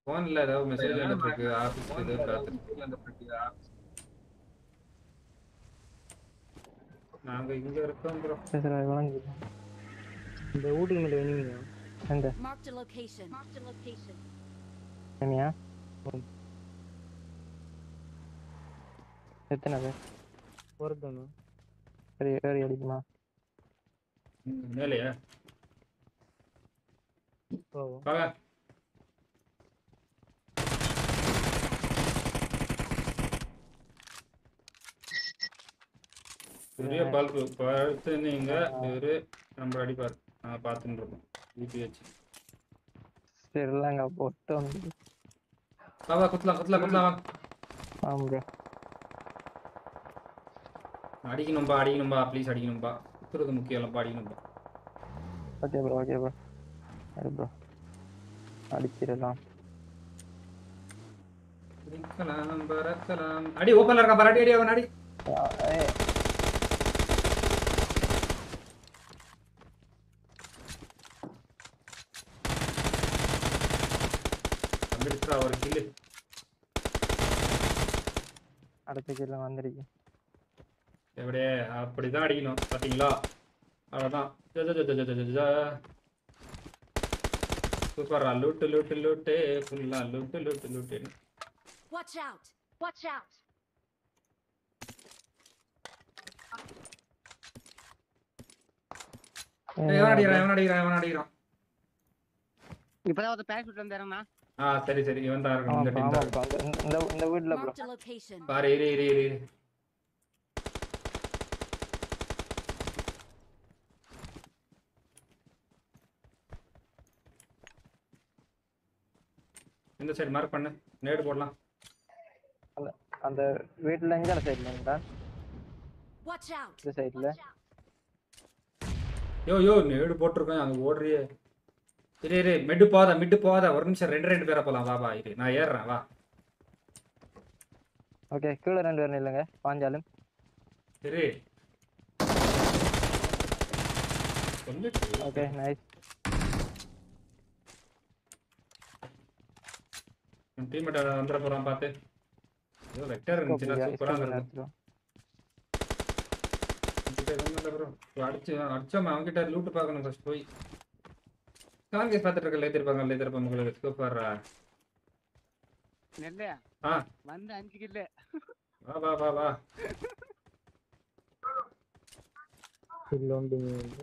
போன்ல ஏதாவது மெசேஜ் வந்துட்டு இருக்கு ஆபீஸ் ஏதோ பார்த்துட்டு நாங்க இங்க இருக்கோம் ப்ரோ பேசுறா வணங்கி இந்த வீட்டுக்கு மேலே வேணுவீங்க எங்க Marked a location. Marked a location. என்னையா எத்தனை பேர் ஒருத்தவங்க சரி ஏறி அடிக்குமா மேலையா போவோம் வாங்க பெரிய பல்பு பார்த்து நீங்க ஒரு நம்பர் அடிப்பார் நான் பார்த்துட்டு இருக்கோம் யூபிஹெச் சரி இல்லைங்க பொட்டு வந்து வா வா குத்தலாம் குத்தலாம் குத்தலாம் வா ஆமாம் ப்ரோ அடிக்கணும்பா அடிக்கணும்பா ப்ளீஸ் அடிக்கணும்பா குத்துறது முக்கியம் இல்லைப்பா அடிக்கணும்பா ஓகே ப்ரோ ஓகே ப்ரோ சரி ப்ரோ அடிச்சிடலாம் அடிக்கலாம் பறக்கலாம் அடி ஓப்பன்ல இருக்கா பாரு அடி அடி அவன் அடி ஏய் வந்துடுச்சுடா ஒரு கில்லு அடுத்த கீழே வந்துருக்கு எப்படியே அப்படிதான் அடிக்கணும் பாத்தீங்களா அவ்வளோதான் சூப்பரா லூட்டு லூட்டு லூட்டு ஃபுல்லா loot loot loot Watch out. Watch out. எவன் அடிக்கிறான் எவன் அடிக்கிறான் எவன் அடிக்கிறான் இப்பதான் ஒரு பேரஷூட் வந்தாருண்ணா ஆ சரி சரி இவன் தான் இருக்கணும் இந்த ஆமாம் டீம் தான் ஆமாம் இந்த இந்த இந்த வீட்டில் ப்ரோ Marked a location. பாரு இரு இரு இரு இரு இந்த சைடு மார்க் பண்ணு நேடு போடலாம் அந்த வீட்டில் எங்கே சைடில் இருந்தா Watch out. இந்த சைடில் Watch out. யோ யோ நேடு போட்டிருக்கேன் அங்க ஓடுறியே இரு இரு மிட்டு போதா மிட்டு போதா ஒரு நிமிஷம் ரெண்டு ரெண்டு பேரை போலாம் வா வா இரு நான் ஏறுறேன் வா ஓகே கீழே ரெண்டு பேரும் இல்லைங்க பாஞ்சாலும் இரு சொல்லிட்டு ஓகே நைஸ் டீம்மேட் வந்துட போறான் பார்த்து ஏதோ வெக்டர் இருந்துச்சுன்னா சூப்பரா இருக்கும் கிட்ட எதுவும் இல்ல bro. அடிச்சு அடிச்சோம் அவன்கிட்ட லூட்டு பார்க்கணும் ஃபர்ஸ்ட் போய் கான்கேஸ் பார்த்துட்டு இருக்க லேத்திருப்பாங்க லேத்திருப்பாங்க உங்களுக்கு சூப்பர்ரா நெல்லையா ஆ வந்து அஞ்சு கில்லு வா வா வா வா இல்லை உண்டு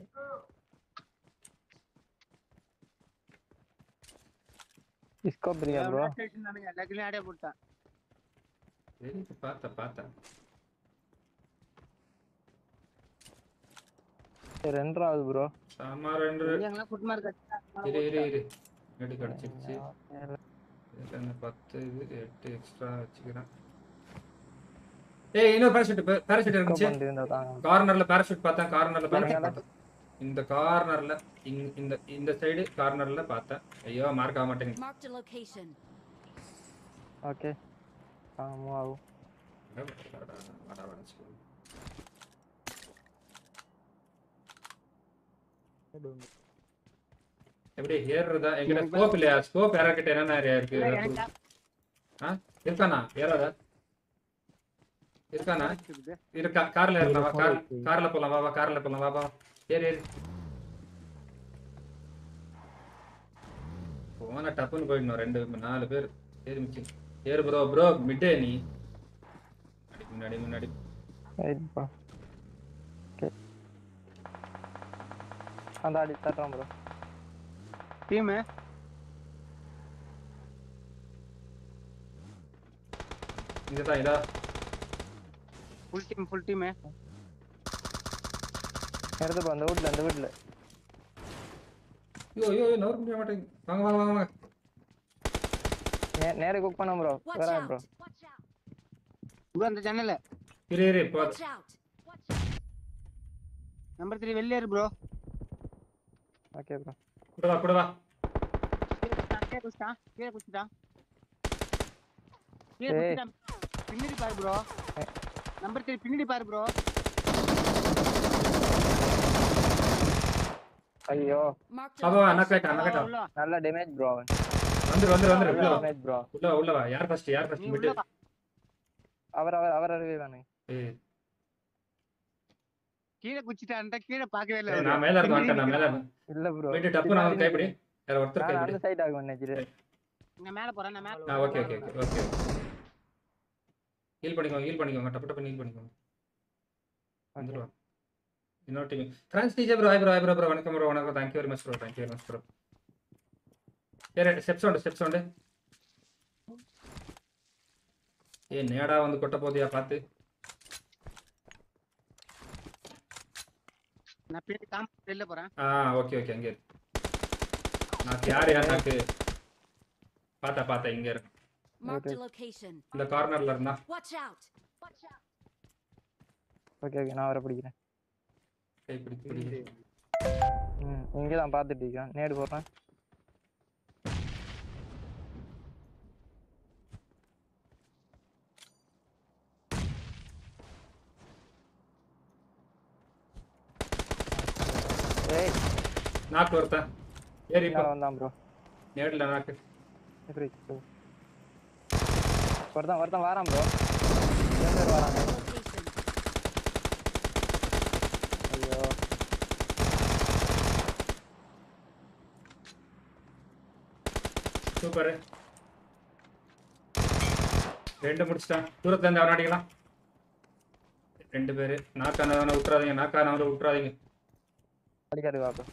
ஸ்கோப் இருக்கா ப்ரோ எல்லா கில்லையும் ஆடே போட்டான் சரி பார்த்தேன் பார்த்தேன் ரெண்டாவது ப்ரோ சாமா ரெண்டு எங்கெல்லாம் ஃபுட் மார்க் இரு இரு இரு நெடு கிடச்சிருச்சு இதுல என்ன பத்து இது எட்டு எக்ஸ்ட்ரா வச்சுக்கிறேன் ஏய் இன்னொரு பேராஷூட் பேராஷூட் இருந்துச்சு இருந்தா தாங்க கார்னர்ல பேராஷூட் பார்த்தேன் கார்னர்ல பேராஷூட் எங்கடா? பார்த்தேன் இந்த கார்னர்ல இந்த இந்த சைடு கார்னர்ல பார்த்தேன் ஐயோ மார்க் ஆக மாட்டேங்குது Marked a location. ஓகே ஆ மூவ் ஆகும் வாடா, வாடா, வாடா, சொல்லு. எப்படி ஏறுறதா எங்கிட்ட ஸ்கோப் இல்லையா ஸ்கோப் யாராக்கிட்ட என்னென்ன ஏரியா இருக்கு எனக்கு ஆ இருக்கானா ஏறாதா இருக்கானா இருக்குது. இருக்கா கார்ல ஏறலாம் வா கார் கார்ல போலாம் வா வா கார்ல போலாம் வா வா ஏறு ஏறு போன டப்புன்னு போயிடணும் ரெண்டு நாலு பேர் ஏறி மிச்சு ஏறு ப்ரோ ப்ரோ மிட்டே நீ அடி முன்னாடி முன்னாடி ரைட்ப்பா ஓகே அந்த அடி தட்டுறோம் ப்ரோ டீமு இங்க தான் இதா ஃபுல் டீம் ஃபுல் டீமு எடுத்து ப்ரோ அந்த வீட்டில் அந்த வீட்டில் ஐயோ ஐயோ நவர முடிய மாட்டேங்குது வாங்க வாங்க வாங்க வாங்க நே நேரே குக் பண்ணோம் ப்ரோ Watch வரேன் out. Bro Watch out. Bro அந்த ஜன்னல இரு இரு போ Watch out. Watch out. Number three வெளியே இரு ப்ரோ ஓகே ப்ரோ கூட வா கூட வா கீழே குச்சிட்டான் கீழே குச்சிட்டான் கீழே ஏய். குச்சிட்டான் பின்னாடி பாரு ப்ரோ நம்பர் த்ரீ பின்னாடி பாரு ப்ரோ Marked a பாபா location. நக்கட்டா நக்கட்டா நல்ல டேமேஜ் ப்ரோ அவன் வந்துரு வந்துரு வந்துரு உள்ள வா நைட் ப்ரோ உள்ள வா உள்ள வா யார் ஃபர்ஸ்ட் யார் நீ ஃபர்ஸ்ட் உள்ள மிட்டு வா. அவர் அவர் அவர் அறிவே வேணும் ஏய் கீழே குச்சிட்டான்டா கீழே பார்க்கவே இல்ல ஏய், அவரு. நான் மேல இருக்க வந்துட்டேன் நான் மேல இருக்கேன். இல்ல ப்ரோ போயிட்டு டப்பு நான் கைப்பிடி வேற ஒருத்தர் நான் கைப்பிடி அந்த சைட் ஆகும் நினைக்கிறேன் நான் மேல போறேன் நான் மேல ஆ okay okay okay okay heal பண்ணிக்கோங்க ஹீல் பண்ணிக்கோங்க டப்பு டப்பு ஹீல் பண்ணிக்கோங்க வந்துருவா இன்னொரு டீம் ஃப்ரான்ஸ் DJ bro hi bro hi bro bro வணக்கம் ப்ரோ வணக்கம் thank you very much bro thank you very much bro ஏ ஸ்டெப்ஸ் உண்டு ஸ்டெப்ஸ் உண்டு ஏ நேடா வந்து கொட்ட போதியா பார்த்து நான் பின்னாடி காம்பவுண்ட் வெளில போறேன் ஆ ஓகே ஓகே அங்கே இரு. நான் யார் யார் நாக்கு பார்த்தா பார்த்தா இங்க இருக்கு Marked a Okay. location. இந்த கார்னர்ல இருந்தா Watch out. Watch out. Okay okay நான் அவரை பிடிக்கிறேன் கை பிடி பிடி ம் இங்கே தான் பார்த்துட்டு இருக்கேன் நேடு போடுறேன் ஏய் நாக்கு ஒருத்தன் ஏறி இப்போ பின்னால வந்தான் ப்ரோ நேரில் நாக்கு எப்படி ஒருத்தன் ஒருத்தன் வாரான் ப்ரோ ரெண்டு பேர் வராங்க Location. ஐயோ சூப்பர் ரெண்டு முடிச்சிட்டான் தூரத்துல இருந்து அவன் அடிக்கலாம் ரெண்டு பேரு நாக்கானவனை விட்டுறாதீங்க நாக்கானவனை விட்டுறாதீங்க அடிக்காது வாப்பு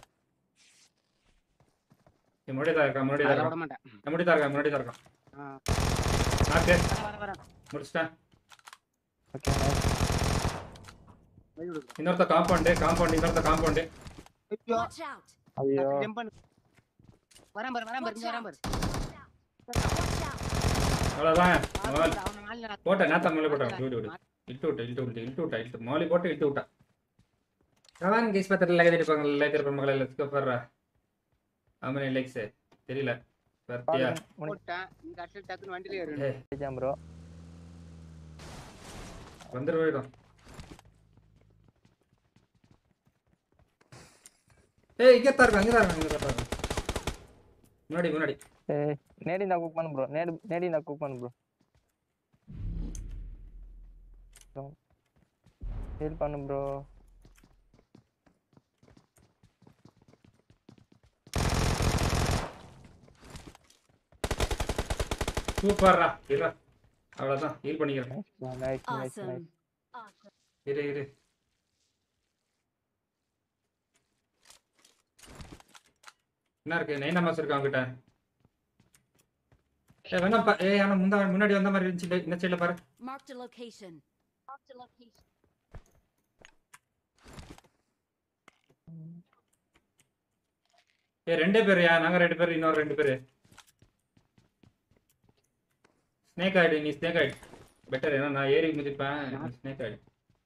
இவன் முன்னாடி தான் இருக்கான் முன்னாடி தான் அதெல்லாம் இருக்கான் விட மாட்டேன் முன்னாடி தான் இருக்கான் முன்னாடி தான் இருக்கான் ஆ. நாக்கு வரேன், வரேன், வரேன். முடிச்சிட்டேன் ஓகே நைஸ் வழி விடு. இன்னொருத்த காம்பவுண்டு காம்பவுண்டு இன்னொருத்த காம்பவுண்டு ஐயோ, Watch out. ஐயோ நான் jump பண்ணு. வரேன் பாரு, வரேன் பாரு, Watch இங்க வரேன் out. பாரு. Watch out. அவ்வளோதான் அவனை- அவனை மேல நான் போட்டேன் நேத்தா மேலே போட்டேன் விடு விடு இழுத்து விட்டு இழுத்து விட்டு இழுத்து விட்டா இழுத்து மோலி போட்டு இழுத்து விட்டா ரவான் கேஸ் பத்திரம் லைக் இருப்பாங்க லைக் இருப்பாங்க மகளை லெட்ஸ் கோ ஃபார் ஆமனே லைக்ஸ் தெரியல வர்த்தியா போட்டேன். இங்க அடுத்து டக்குன்னு வண்டியில ஏறு. ஏய் ப்ரோ வந்துரு போயிடும் ஏய் இங்கே தான் இருக்கான் இங்கே தான் இருக்கான் இங்கே தான் இருக்கான் முன்னாடி முன்னாடி ஏய் நேடி இந்த குக் பண்ணு ப்ரோ நேடி நேடி இந்த குக் பண்ணு ப்ரோ ஹெல்ப் பண்ணு ப்ரோ சூப்பர்ரா இருடா அவ்வளோதான் ஹீல் பண்ணிக்கிறேன் nice nice nice Awesome. Awesome. இரு இரு என்ன இருக்கு நைனா மாசம் இருக்கா அவங்ககிட்ட ஏ வேணா பா ஏ ஆனா முந்தா முன்னாடி வந்த மாதிரி இருந்துச்சு இந்த சைடுல பாரு Marked a location. Marked a location. ஏ ரெண்டே பேருயா நாங்க ரெண்டு பேர் இன்னொரு ரெண்டு பேரு ஸ்னேக் ஆயிடு நீ ஸ்னேக் ஆயிடு பெட்டர் ஏன்னா நான் ஏறி மிதிப்பேன் ஸ்னேக் ஆயிடு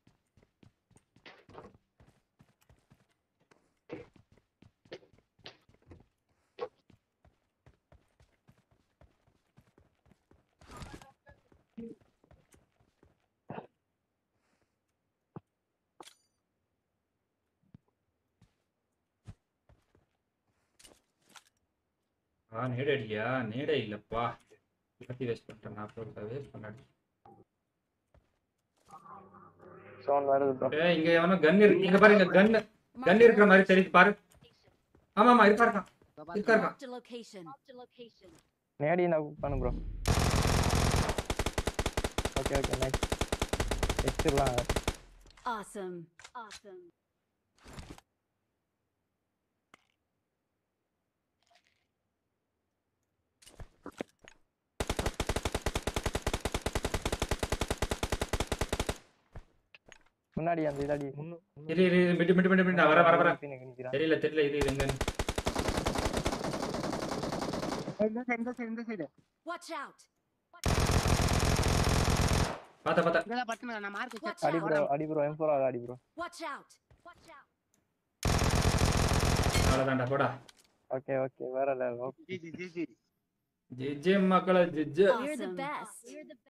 ஆ நேடை அடியா நேடே இல்லப்பா பத்தி வேஸ்ட் பண்ணிட்டேன் நான் அப்புறம் வேஸ்ட் பண்ணாடி சவுண்ட் வருது ப்ரோ ஏய் இங்க எவனோ கன் இருக்கு இங்க பாரு இங்க கன் கன் இருக்கிற மாதிரி தெரியுது பாரு ஆமா ஆமா இருக்கா இருக்கான் இதோ பாத்து. இருக்கா இருக்கான் Marked a location. Marked a location. நேடி இந்த குக் பண்ணு ப்ரோ ஓகே ஓகே நைஸ் எக்ஸ்ட்ரலாம் Awesome. Awesome. முன்னாடி அந்த இதாடி முன்னு இரு இரு இரு, மிட்டு மிட்டு மிட்டு மிட்டு நான் வர வர வர பின்னுக்கு நிக்கிறேன் தெரியல தெரியல இது இது எங்க இந்த side, இந்த side, இந்த side. Watch out. பாத்தா பாத்தா இங்கதான் பட்டுன்னு நான் mark Watch வச்சேன். அடி ப்ரோ அடி ப்ரோ எம் ஃபோர் அடி bro Watch out. Watch out. அவ்வளவுதான்டா போடா ஓகே ஓகே வேற level G, G, G, G. GJ மக்களே GJ You're the best. You're the